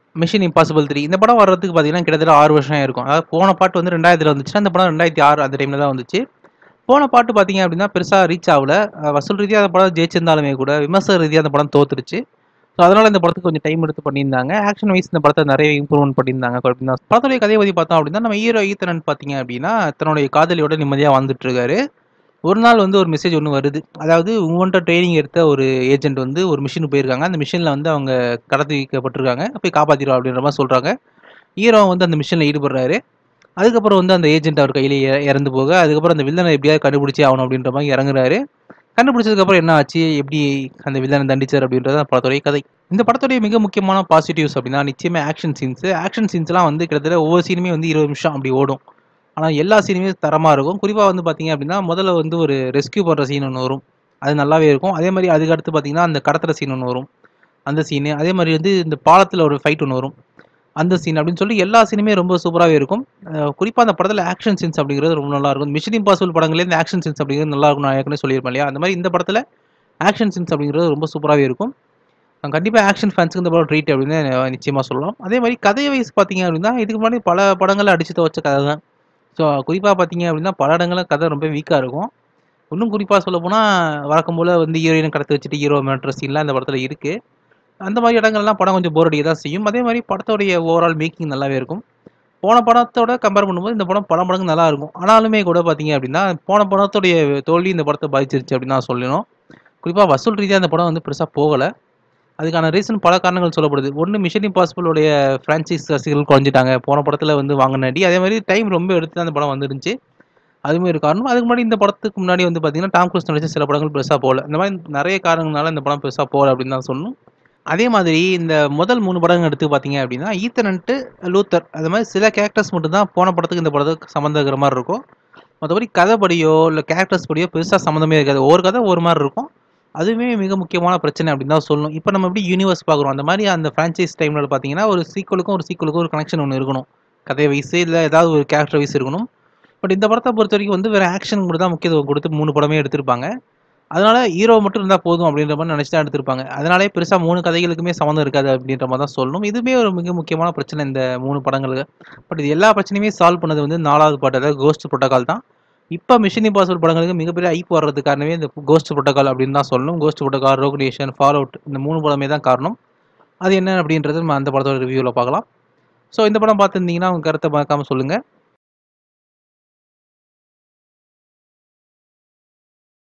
mission impossible three இந்த படம் வர்றதுக்கு பார்த்தீங்கன்னா கிட்டத்தட்ட ஆறு வருஷம் இருக்கும் அதாவது போன பாட்டு வந்து ரெண்டாயிரத்தில் வந்துச்சுன்னா அந்த படம் ரெண்டாயிரத்தி ஆறு அந்த டைமில் தான் வந்துச்சு போன பாட்டு பார்த்தீங்க அப்படின்னா பெருசாக ரீச் ஆகல அஹ் வசூல் ரீதியாக அந்த படம் ஜெயிச்சிருந்தாலுமே கூட விமர்சன ரீதியாக அந்த படம் தோத்துருச்சு ஸோ அதனால இந்த படத்துக்கு கொஞ்சம் டைம் எடுத்து பண்ணியிருந்தாங்க ஆக்ஷன் வைஸ் இந்த படத்தை நிறைய இம்ப்ரூவ்மெண்ட் பண்ணியிருந்தாங்க அப்படின்னா படத்துடைய கதையை பற்றி பார்த்தோம் அப்படின்னா நம்ம ஹீரோ ஈத்தனன் பார்த்தீங்க அப்படின்னா தன்னுடைய காதலியோட நிம்மதியாக வந்துட்டு இருக்காரு ஒரு நாள் வந்து ஒரு மெசேஜ் ஒன்று வருது அதாவது உங்கள்கிட்ட ட்ரைனிங் எடுத்த ஒரு ஏஜென்ட் வந்து ஒரு மிஷினுக்கு போயிருக்காங்க அந்த மிஷினில் வந்து அவங்க கடத்தி வைக்கப்பட்டிருக்காங்க போய் காப்பாற்றிடும் அப்படின்ற மாதிரி சொல்கிறாங்க ஹீரோ வந்து அந்த மிஷனில் ஈடுபடுறாரு அதுக்கப்புறம் வந்து அந்த ஏஜென்ட் அவர் கையில இற- இறந்து போக அதுக்கப்புறம் அந்த வில்லனை எப்படியாவது கண்டுபிடிச்சி ஆகணும் அப்படின்ற மாதிரி இறங்குறாரு கண்டுபிடிச்சதுக்கப்புறம் என்ன ஆச்சு எப்படி அந்த வில்லனை தண்டிச்சார் அப்படின்றது அந்த படத்துடைய கதை இந்த படத்துடைய மிக முக்கியமான பாசிட்டிவ்ஸ் அப்படின்னா நிச்சயமே ஆக்ஷன் சீன்ஸ் ஆக்ஷன் சீன்ஸ்லாம் வந்து கிட்டத்தட்ட ஒவ்வொரு சீனுமே வந்து இருபது நிமிஷம் அப்படி ஓடும் ஆனால் எல்லா சீனுமே தரமாக இருக்கும் குறிப்பாக வந்து பார்த்தீங்க அப்படின்னா முதல்ல வந்து ஒரு ரெஸ்கியூ பண்ணுற சீன் ஒன்று வரும் அது நல்லாவே இருக்கும் அதே மாதிரி அதுக்கு அடுத்து பார்த்தீங்கன்னா அந்த கடத்துற சீன் ஒன்று வரும் அந்த சீனு அதே மாதிரி வந்து இந்த பாலத்தில் ஒரு ஃபைட் ஒன்று வரும் அந்த சீன் அப்படின்னு சொல்லி எல்லா சீனுமே ரொம்ப சூப்பராகவே இருக்கும் குறிப்பாக அந்த படத்தில் ஆக்ஷன் சீன்ஸ் அப்படிங்கிறது ரொம்ப நல்லா இருக்கும் மிஷன் இம்பாசிபிள் படங்களே இந்த ஆக்ஷன் சீன்ஸ் அப்படிங்கிறது நல்லா இருக்கும் நான் ஏற்கனவே சொல்லியிருப்பேன் இல்லையா அந்த மாதிரி இந்த படத்தில் ஆக்ஷன் சீன்ஸ் அப்படிங்கிறது ரொம்ப சூப்பராகவே இருக்கும் கண்டிப்பாக ஆக்ஷன் ஃபேன்ஸுக்கு இந்த படம் ட்ரீட் அப்படின்னு நிச்சயமாக சொல்லலாம் அதே மாதிரி கதை வயசு பார்த்தீங்க அப்படின்னா இதுக்கு முன்னாடி பல படங்களை அடிச்சு துவச்ச கதை தான் ஸோ குறிப்பாக பார்த்தீங்க அப்படின்னா பல இடங்களில் கதை ரொம்ப வீக்காக இருக்கும் இன்னும் குறிப்பாக சொல்ல போனால் வழக்கம் போல் வந்து ஹீரோயினை கடத்தி வச்சுட்டு ஹீரோ மேட்ர சீன்லாம் இந்த படத்தில் இருக்குது அந்த மாதிரி இடங்கள்லாம் படம் கொஞ்சம் போர் அடிக்க தான் செய்யும் அதே மாதிரி படத்தோடைய ஓவரால் மேக்கிங் நல்லாவே இருக்கும் போன படத்தோட கம்பேர் பண்ணும்போது இந்த படம் பல மடங்கு நல்லா இருக்கும் ஆனாலுமே கூட பார்த்தீங்க அப்படின்னா போன படத்துடைய தோல்வி இந்த படத்தை பாதிச்சிருச்சு அப்படின்னு தான் சொல்லணும் குறிப்பாக வசூல் ரீதியாக இந்த படம் வந்து பெருசாக போகலை அதுக்கான ரீசன் பல காரணங்கள் சொல்லப்படுது ஒன்று மிஷன் இம்பாசிபிளுடைய ஃப்ரான்ச்சைஸ் ரசிகர்கள் குறைஞ்சிட்டாங்க போன படத்தில் வந்து வாங்கின அடி அதே மாதிரி டைம் ரொம்ப எடுத்து தான் அந்த படம் வந்துருந்துச்சு அதுவுமே ஒரு காரணம் அதுக்கு முன்னாடி இந்த படத்துக்கு முன்னாடி வந்து பார்த்தீங்கன்னா டாம் க்ரூஸ் நடிச்ச சில படங்கள் பெருசாக போகல இந்த மாதிரி நிறைய காரணங்களால இந்த படம் பெருசாக போகல அப்படின்னு தான் சொல்லணும் அதே மாதிரி இந்த முதல் மூணு படங்கள் எடுத்து பார்த்தீங்க அப்படின்னா ஈத்தனன்ட்டு லூத்தர் அது மாதிரி சில கேரக்டர்ஸ் மட்டும் தான் போன படத்துக்கு இந்த படத்துக்கு சம்மந்தக்கிற மாதிரி இருக்கும் மற்றபடி கதைப்படியோ இல்லை கேரக்டர்ஸ் படியோ பெருசாக சம்மந்தமே இருக்காது ஒரு கதை ஒரு மாதிரி இருக்கும் அதுவுமே மிக முக்கியமான பிரச்சனை அப்படின்னு தான் சொல்லணும் இப்போ நம்ம எப்படி யூனிவர்ஸ் பார்க்குறோம் அந்த மாதிரி அந்த ஃப்ரான்ச்சைஸ் டைமில் பார்த்தீங்கன்னா ஒரு சீக்குவலுக்கும் ஒரு சீக்குவலுக்கும் ஒரு கனெக்ஷன் ஒன்று இருக்கணும் கதை வயசு இல்லை ஏதாவது ஒரு கேரக்டர் வயசு இருக்கணும் பட் இந்த படத்தை பொறுத்த வரைக்கும் வந்து வேறு ஆக்ஷன் கூட தான் முக்கியத்துவம் கொடுத்து மூணு படமே எடுத்திருப்பாங்க அதனால ஹீரோ மட்டும் இருந்தால் போதும் அப்படின்ற மாதிரி நினச்சி தான் எடுத்திருப்பாங்க அதனாலே பெருசாக மூணு கதைகளுக்குமே சம்மந்தம் இருக்காது அப்படின்ற மாதிரி தான் சொல்லணும் இதுவுமே ஒரு மிக முக்கியமான பிரச்சனை இந்த மூணு படங்களுக்கு பட் இது எல்லா பிரச்சனையுமே சால்வ் பண்ணது வந்து நாலாவது பாட்டு அதாவது கோஸ்ட் புரோட்டோகால் தான் இப்போ மிஷன் இம்பாசிபிள் படங்களுக்கு மிகப்பெரிய ஐப்பு வர்றது காரணமே இந்த கோஸ்ட் புரோட்டோகால் அப்படின்னு தான் சொல்லணும் ghost protocol rogue nation fall out இந்த மூணு படமே தான் காரணம் அது என்ன அப்படின்றது நம்ம அந்த படத்தோட ரிவ்யூவில் பார்க்கலாம் ஸோ இந்த படம் பார்த்துருந்தீங்கன்னா உங்கள் கருத்தை பார்க்காம சொல்லுங்கள்